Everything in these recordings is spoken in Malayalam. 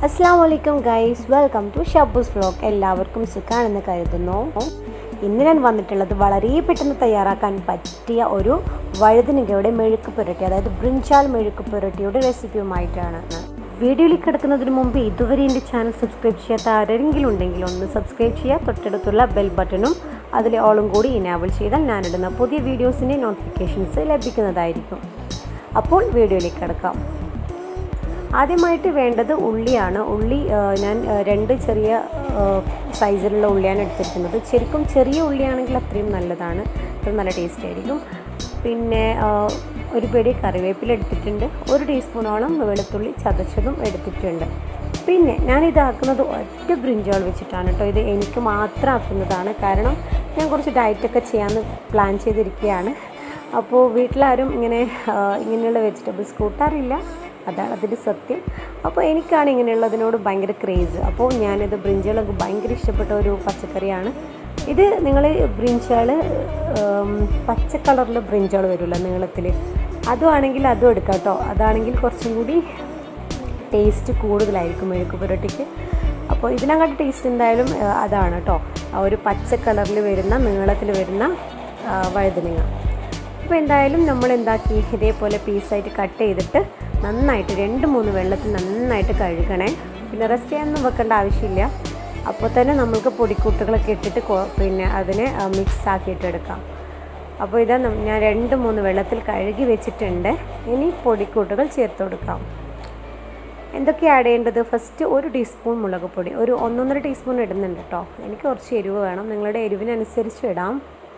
അസ്സാം വലൈക്കും guys welcome to Shabu's vlog എല്ലാവർക്കും സുഖാണെന്ന് കരുതുന്നു ഇന്ന് ഞാൻ വന്നിട്ടുള്ളത് വളരെ പെട്ടെന്ന് തയ്യാറാക്കാൻ പറ്റിയ ഒരു വഴുതനങ്ങയുടെ മെഴുക്ക് പുരട്ടി അതായത് ബ്രിഞ്ചാൽ മെഴുക്ക് പുരട്ടിയുടെ റെസിപ്പിയുമായിട്ടാണ് വീഡിയോയിലേക്ക് കിടക്കുന്നതിന് മുമ്പ് ഇതുവരെ എൻ്റെ ചാനൽ സബ്സ്ക്രൈബ് ചെയ്യാത്ത ആരെങ്കിലും ഉണ്ടെങ്കിൽ ഒന്ന് സബ്സ്ക്രൈബ് ചെയ്യുക തൊട്ടടുത്തുള്ള ബെൽ ബട്ടണും അതിലെ ഓളും കൂടി ഇനാബിൾ ചെയ്താൽ ഞാനിടുന്ന പുതിയ വീഡിയോസിൻ്റെ നോട്ടിഫിക്കേഷൻസ് ലഭിക്കുന്നതായിരിക്കും അപ്പോൾ വീഡിയോയിലേക്ക് കിടക്കാം ആദ്യമായിട്ട് വേണ്ടത് ഉള്ളിയാണ് ഉള്ളി ആ, ഞാൻ ആ, രണ്ട് ചെറിയ ആ, സൈസിലുള്ള ഉള്ളിയാണ് എടുത്തിരിക്കുന്നത് ശരിക്കും ചെറിയ ഉള്ളിയാണെങ്കിൽ അത്രയും നല്ലതാണ് അത്ര നല്ല ടേസ്റ്റ് ആയിരിക്കും പിന്നെ ആ, ഒരു പിടി കറിവേപ്പില എടുത്തിട്ടുണ്ട് ഒരു ടീസ്പൂണോളം വെളുത്തുള്ളി ചതച്ചതും എടുത്തിട്ടുണ്ട് പിന്നെ ഞാൻ ഇതാക്കുന്നത് ഒറ്റ ബ്രിഞ്ചോൾ വെച്ചിട്ടാണ് കേട്ടോ ഇത് എനിക്ക് മാത്രം ആക്കുന്നതാണ് കാരണം ഞാൻ കുറച്ച് ഡയറ്റൊക്കെ ചെയ്യാമെന്ന് പ്ലാൻ ചെയ്തിരിക്കുകയാണ് അപ്പോൾ വീട്ടിലാരും ഇങ്ങനെ ആ, ഇങ്ങനെയുള്ള വെജിറ്റബിൾസ് കൂട്ടാറില്ല അതാണ് അതിൻ്റെ സത്യം അപ്പോൾ എനിക്കാണ് ഇങ്ങനെയുള്ളതിനോട് ഭയങ്കര ക്രേസ് അപ്പോൾ ഞാനിത് ബ്രിഞ്ചാളൊക്കെ ഭയങ്കര ഇഷ്ടപ്പെട്ട ഒരു പച്ചക്കറിയാണ് ഇത് നിങ്ങൾ ബ്രിഞ്ചാൾ പച്ച കളറിൽ ബ്രിഞ്ചാൾ വരുമല്ലോ നീളത്തിൽ അതും ആണെങ്കിൽ അതും എടുക്കാം കേട്ടോ അതാണെങ്കിൽ കുറച്ചും കൂടി ടേസ്റ്റ് കൂടുതലായിരിക്കും മെഴുക്ക് പുരട്ടിക്ക് അപ്പോൾ ഇതിനങ്ങോട്ട് ടേസ്റ്റ് എന്തായാലും ആ, അതാണ് കേട്ടോ ആ ഒരു പച്ച കളറിൽ വരുന്ന നീളത്തിൽ വരുന്ന ആ, വഴുതനങ്ങ അപ്പോൾ എന്തായാലും നമ്മൾ എന്താക്കി ഇതേപോലെ പീസായിട്ട് കട്ട് ചെയ്തിട്ട് നന്നായിട്ട് രണ്ട് മൂന്ന് വെള്ളത്തിൽ നന്നായിട്ട് കഴുകണേ പിന്നെ റെസ്റ്റ് ചെയ്യാനൊന്നും വെക്കേണ്ട ആവശ്യമില്ല അപ്പോൾ തന്നെ നമുക്ക് പൊടിക്കൂട്ടുകളൊക്കെ ഇട്ടിട്ട് കൊ- പിന്നെ അതിനെ മിക്സ് ആക്കിയിട്ട് എടുക്കാം അപ്പോൾ ഇതാ നം- ഞാൻ രണ്ട് മൂന്ന് വെള്ളത്തിൽ കഴുകി വെച്ചിട്ടുണ്ട് ഇനി പൊടിക്കൂട്ടുകൾ ചേർത്ത് കൊടുക്കാം എന്തൊക്കെ ആഡ് ചെയ്യേണ്ടത് ഫസ്റ്റ് ഒരു ടീസ്പൂൺ മുളക് പൊടി ഒരു ഒന്നൊന്നര ടീസ്പൂൺ ഇടുന്നുണ്ട് കേട്ടോ എനിക്ക് കുറച്ച് എരിവ് വേണം നിങ്ങളുടെ എരിവിനനുസരിച്ച് ഇടാം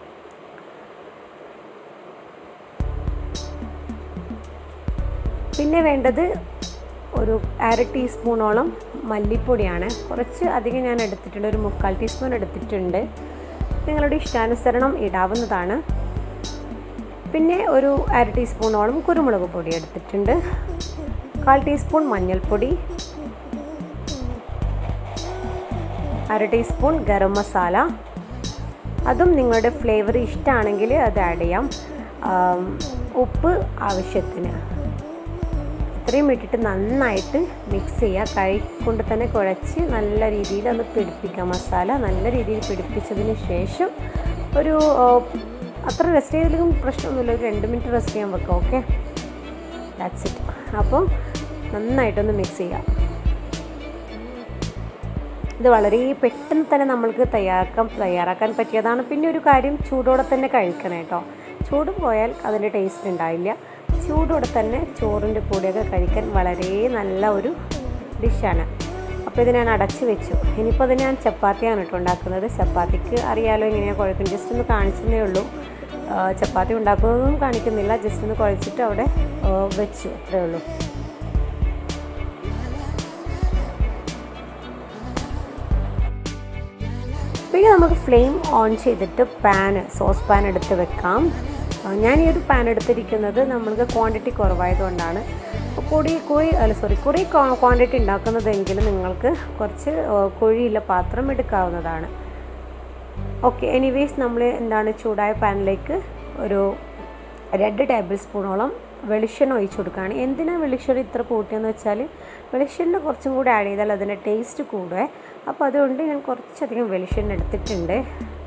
പിന്നെ വേണ്ടത് ഒരു അര ടീസ്പൂണോളം മല്ലിപ്പൊടിയാണ് കുറച്ച് അധികം ഞാൻ എടുത്തിട്ടുണ്ട് ഒരു മുക്കാൽ ടീസ്പൂൺ എടുത്തിട്ടുണ്ട് നിങ്ങളുടെ ഇഷ്ടാനുസരണം ഇടാവുന്നതാണ് പിന്നെ ഒരു അര ടീസ്പൂണോളം കുരുമുളക് പൊടി എടുത്തിട്ടുണ്ട് കാൽ ടീസ്പൂൺ മഞ്ഞൾപ്പൊടി അര ടീസ്പൂൺ ഗരം മസാല അതും നിങ്ങളുടെ ഫ്ലേവർ ഇഷ്ടമാണെങ്കിൽ അത് ആഡ് ചെയ്യാം ആം, ഉപ്പ് ആവശ്യത്തിന് ഇത്രയും ഇട്ടിട്ട് നന്നായിട്ട് മിക്സ് ചെയ്യുക കൈ കൊണ്ട് തന്നെ കുഴച്ച് നല്ല രീതിയിൽ ഒന്ന് പിടിപ്പിക്കുക മസാല നല്ല രീതിയിൽ പിടിപ്പിച്ചതിന് ശേഷം ഒരു ആ, അത്ര റെസ്റ്റ് ചെയ്തില്ലെങ്കിലും പ്രശ്നമൊന്നുമില്ല ഒരു രണ്ട് മിനിറ്റ് റെസ്റ്റ് ചെയ്യാൻ വെക്കാം ഓക്കെ ദാറ്റ്സ് ഇറ്റ് അപ്പോൾ നന്നായിട്ടൊന്ന് മിക്സ് ചെയ്യുക ഇത് വളരെ പെട്ടെന്ന് തന്നെ നമ്മൾക്ക് തയ്യാറാക്കാൻ തയ്യാറാക്കാൻ പറ്റിയതാണ് പിന്നെ ഒരു കാര്യം ചൂടോടെ തന്നെ കഴിക്കണം കേട്ടോ ചൂട് പോയാൽ അതിൻ്റെ ടേസ്റ്റ് ഉണ്ടാവില്ല ചൂടോടെ തന്നെ ചോറിൻ്റെ കൂടെയൊക്കെ കഴിക്കാൻ വളരെ നല്ല ഒരു ഡിഷാണ് അപ്പോൾ ഇത് ഞാൻ അടച്ച് വെച്ചു ഇനിയിപ്പോൾ അത് ഞാൻ ചപ്പാത്തിയാണ് കേട്ടോ ഉണ്ടാക്കുന്നത് ചപ്പാത്തിക്ക് അറിയാലോ എങ്ങനെയാണ് കുഴക്കും ജസ്റ്റ് ഒന്ന് കാണിച്ചതേ ഉള്ളൂ ആ, ചപ്പാത്തി ഉണ്ടാക്കുന്നതൊന്നും കാണിക്കുന്നില്ല ജസ്റ്റ് ഒന്ന് കുഴച്ചിട്ട് അവിടെ ആ, വെച്ചു അത്രേ ഉള്ളൂ പിന്നെ നമുക്ക് ഫ്ലെയിം ഓൺ ചെയ്തിട്ട് പാൻ സോസ് പാൻ എടുത്ത് വെക്കാം ആ, ഞാൻ ഈ ഒരു പാൻ എടുത്തിരിക്കുന്നത് നമ്മൾക്ക് ക്വാണ്ടിറ്റി കുറവായതുകൊണ്ടാണ് കൂടി കുറി അല്ല സോറി കുറി ക്വാണ്ടിറ്റി ഉണ്ടാക്കുന്നതെങ്കിൽ നിങ്ങൾക്ക് കുറച്ച് ആ, കുഴിയുള്ള പാത്രം എടുക്കാവുന്നതാണ് ഓക്കെ എനിവേസ് നമ്മൾ എന്താണ് ചൂടായ പാനിലേക്ക് ഒരു രണ്ട് ടേബിൾ സ്പൂണോളം വെളിച്ചെണ്ണ ഒഴിച്ചു കൊടുക്കുകയാണ് എന്തിനാണ് വെളിച്ചെണ്ണ ഇത്ര കൂട്ടിയെന്ന് വെച്ചാൽ വെളിച്ചെണ്ണ കുറച്ചും കൂടി ആഡ് ചെയ്താൽ അതിൻ്റെ ടേസ്റ്റ് കൂടുവേ അപ്പോൾ അതുകൊണ്ട് ഞാൻ കുറച്ചധികം വെളിച്ചെണ്ണ എടുത്തിട്ടുണ്ട്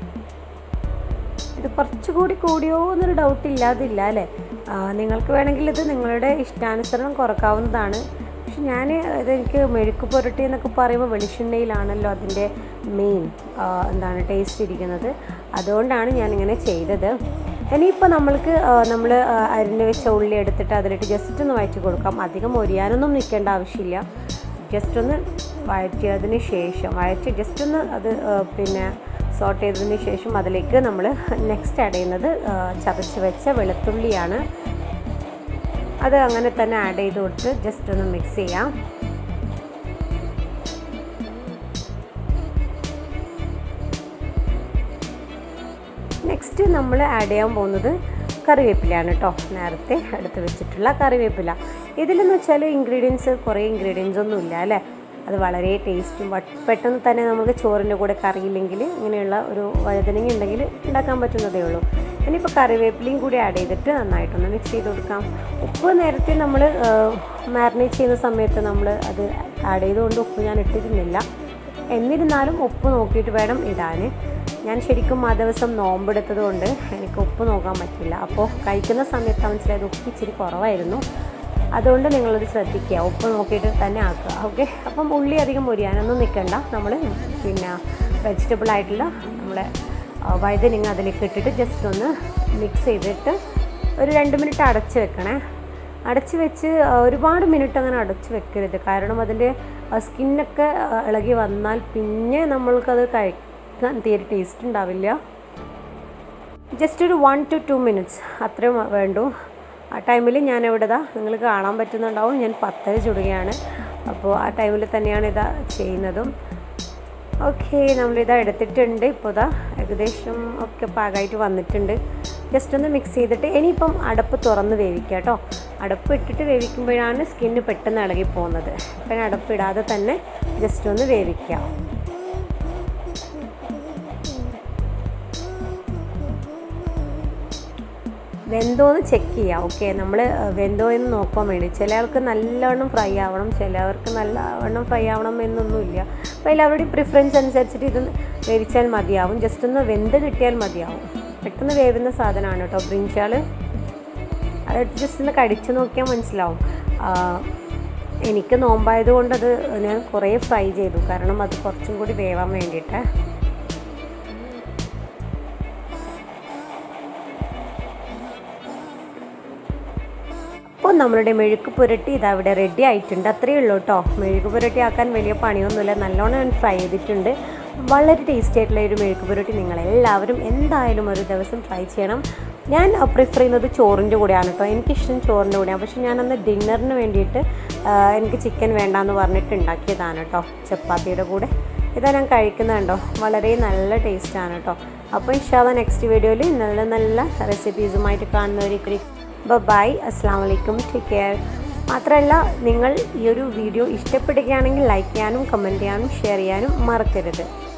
ഇത് കുറച്ചുകൂടി കൂടിയോ എന്നൊരു ഡൗട്ട് ഇല്ലാതില്ല അല്ലേ ആ, നിങ്ങൾക്ക് വേണമെങ്കിൽ ഇത് നിങ്ങളുടെ ഇഷ്ടാനുസരണം കുറക്കാവുന്നതാണ് പക്ഷെ ഞാൻ ഇതെനിക്ക് മെഴുക്ക് പുരട്ടി എന്നൊക്കെ പറയുമ്പോൾ വെളിച്ചെണ്ണയിലാണല്ലോ അതിൻ്റെ മെയിൻ എന്താണ് ടേസ്റ്റ് ഇരിക്കുന്നത് അതുകൊണ്ടാണ് ഞാനിങ്ങനെ ചെയ്തത് ഇനിയിപ്പോൾ നമ്മൾക്ക് നമ്മൾ അരിഞ്ഞ് വെച്ച ഉള്ളി എടുത്തിട്ട് അതിലിട്ട് ജസ്റ്റ് ഒന്ന് വഴറ്റി കൊടുക്കാം അധികം ഒരിയാനൊന്നും നിൽക്കേണ്ട ആവശ്യമില്ല ജസ്റ്റ് ഒന്ന് വഴറ്റിയതിന് ശേഷം വഴറ്റി ജസ്റ്റ് ഒന്ന് അത് ആ, പിന്നെ സോട്ട് ചെയ്തതിന് ശേഷം അതിലേക്ക് നമ്മൾ നെക്സ്റ്റ് ആഡ് ചെയ്യുന്നത് ആ, ചതച്ച് വെച്ച വെളുത്തുള്ളിയാണ് അത് അങ്ങനെ തന്നെ ആഡ് ചെയ്ത് കൊടുത്ത് ജസ്റ്റ് ഒന്ന് മിക്സ് ചെയ്യാം നെക്സ്റ്റ് നമ്മൾ ആഡ് ചെയ്യാൻ പോകുന്നത് കറിവേപ്പിലയാണ് കേട്ടോ നേരത്തെ എടുത്ത് വെച്ചിട്ടുള്ള കറിവേപ്പില ഇതിലെന്ന് വെച്ചാൽ ഇൻഗ്രീഡിയൻസ് കുറേ ഇൻഗ്രീഡിയൻസ് ഒന്നും ഇല്ല അല്ലേ അത് വളരെ ടേസ്റ്റും പെട്ടെന്ന് തന്നെ നമുക്ക് ചോറിൻ്റെ കൂടെ കറിയില്ലെങ്കിൽ ഇങ്ങനെയുള്ള ഒരു വഴുതനങ്ങ ഉണ്ടെങ്കിൽ ഉണ്ടാക്കാൻ പറ്റുന്നതേ ഉള്ളൂ ഇനിയിപ്പോൾ കറിവേപ്പിലയും കൂടി ആഡ് ചെയ്തിട്ട് നന്നായിട്ടൊന്ന് മിക്സ് ചെയ്ത് കൊടുക്കാം ഉപ്പ് നേരത്തെ നമ്മൾ മാരിനേറ്റ് ചെയ്യുന്ന സമയത്ത് നമ്മൾ അത് ആഡ് ചെയ്തുകൊണ്ട് ഉപ്പ് ഞാൻ ഇട്ടിരുന്നില്ല എന്നിരുന്നാലും ഉപ്പ് നോക്കിയിട്ട് വേണം ഇടാൻ ഞാൻ ശരിക്കും ആ ദിവസം നോമ്പെടുത്തത് കൊണ്ട് എനിക്ക് ഉപ്പ് നോക്കാൻ പറ്റില്ല അപ്പോൾ കഴിക്കുന്ന സമയത്ത് മനസ്സിലായത് ഉപ്പ് ഇച്ചിരി കുറവായിരുന്നു അതുകൊണ്ട് നിങ്ങളത് ശ്രദ്ധിക്കുക ഉപ്പ് നോക്കിയിട്ട് തന്നെ ആക്കുക ഓക്കെ അപ്പം ഉള്ളി അധികം മുരിയാനൊന്നും നിൽക്കണ്ട നമ്മൾ പിന്നെ വെജിറ്റബിൾ ആയിട്ടുള്ള നമ്മളെ വഴുതനിങ്ങ അതിലേക്ക് ഇട്ടിട്ട് ജസ്റ്റ് ഒന്ന് മിക്സ് ചെയ്തിട്ട് ഒരു രണ്ട് മിനിറ്റ് അടച്ച് വെക്കണേ അടച്ച് വെച്ച് ഒരുപാട് മിനിറ്റ് അങ്ങനെ അടച്ച് വെക്കരുത് കാരണം അതിൻ്റെ സ്കിന്നൊക്കെ ഇളകി വന്നാൽ പിന്നെ നമ്മൾക്കത് കഴിക്കാൻ തീരെ ടേസ്റ്റ് ഉണ്ടാവില്ല ജസ്റ്റ് ഒരു വൺ ടു ടു മിനിറ്റ്സ് അത്രയും വേണ്ടു ആ ടൈമിൽ ഞാൻ ഇവിടെ ഇതാ നിങ്ങൾ കാണാൻ പറ്റുന്നുണ്ടാവും ഞാൻ പത്തര ചുടുകയാണ് അപ്പോൾ ആ ടൈമിൽ തന്നെയാണ് ഇതാ ചെയ്യുന്നതും ഓക്കെ നമ്മളിതാ എടുത്തിട്ടുണ്ട് ഇപ്പോൾ ഇതാ ഏകദേശം ഒക്കെ പാകമായിട്ട് വന്നിട്ടുണ്ട് ജസ്റ്റ് ഒന്ന് മിക്സ് ചെയ്തിട്ട് ഇനിയിപ്പം അടപ്പ് തുറന്ന് വേവിക്കുക കേട്ടോ അടപ്പ് ഇട്ടിട്ട് വേവിക്കുമ്പോഴാണ് സ്കിന്ന് പെട്ടെന്ന് ഇളകി പോകുന്നത് അപ്പം അടപ്പ് ഇടാതെ തന്നെ ജസ്റ്റ് ഒന്ന് വേവിക്കുക വെന്തോന്ന് ചെക്ക് ചെയ്യുക ഓക്കെ നമ്മൾ വെന്തോ എന്ന് നോക്കാൻ വേണ്ടി ചിലർക്ക് നല്ലവണ്ണം ഫ്രൈ ആവണം ചിലവർക്ക് നല്ലവണ്ണം ഫ്രൈ ആവണം എന്നൊന്നുമില്ല അപ്പോൾ എല്ലാവരുടെയും പ്രിഫറൻസ് അനുസരിച്ചിട്ട് ഇത് വേവിച്ചാൽ മതിയാവും ജസ്റ്റ് ഒന്ന് വെന്ത് കിട്ടിയാൽ മതിയാവും പെട്ടെന്ന് വേവുന്ന സാധനമാണ് കേട്ടോ ബ്രിഞ്ചാൾ അത് ജസ്റ്റ് ഒന്ന് കടിച്ചു നോക്കിയാൽ മനസ്സിലാവും എനിക്ക് നോമ്പായത് കൊണ്ട് അത് ഞാൻ കുറേ ഫ്രൈ ചെയ്തു കാരണം അത് കുറച്ചും കൂടി വേവാൻ വേണ്ടിയിട്ട് അപ്പോൾ നമ്മളുടെ മെഴുക്ക് പുരട്ടി ഇതാ ഇവിടെ റെഡി ആയിട്ടുണ്ട് അത്രയേ ഉള്ളൂ കേട്ടോ മെഴുക്ക് പുരട്ടി ആക്കാൻ വലിയ പണിയൊന്നുമില്ല നല്ലോണം ഞാൻ ഫ്രൈ ചെയ്തിട്ടുണ്ട് വളരെ ടേസ്റ്റി ആയിട്ടുള്ള ഒരു മെഴുക്ക് പുരട്ടി നിങ്ങളെല്ലാവരും എന്തായാലും ഒരു ദിവസം ട്രൈ ചെയ്യണം ഞാൻ പ്രിഫർ ചെയ്യുന്നത് ചോറിൻ്റെ കൂടെയാണ് കേട്ടോ എനിക്കിഷ്ടം ചോറിൻ്റെ കൂടെയാണ് പക്ഷെ ഞാനന്ന് ഡിന്നറിന് വേണ്ടിയിട്ട് എനിക്ക് ചിക്കൻ വേണ്ടാന്ന് പറഞ്ഞിട്ട് ഉണ്ടാക്കിയതാണ് കേട്ടോ ചപ്പാത്തിയുടെ കൂടെ ഇതാ ഞാൻ കഴിക്കുന്നുണ്ടോ വളരെ നല്ല ടേസ്റ്റാണ് കേട്ടോ അപ്പോൾ ഇൻഷാല്ല നെക്സ്റ്റ് വീഡിയോയിൽ നല്ല നല്ല റെസിപ്പീസുമായിട്ട് കാണുന്നവരേക്കും ബൈ അസ്സാം വലൈക്കും ടേക്ക് കെയർ മാത്രമല്ല നിങ്ങൾ ഈ ഒരു വീഡിയോ ഇഷ്ടപ്പെടുകയാണെങ്കിൽ ലൈക്ക് ചെയ്യാനും കമൻറ്റ് ചെയ്യാനും ഷെയർ ചെയ്യാനും മറക്കരുത്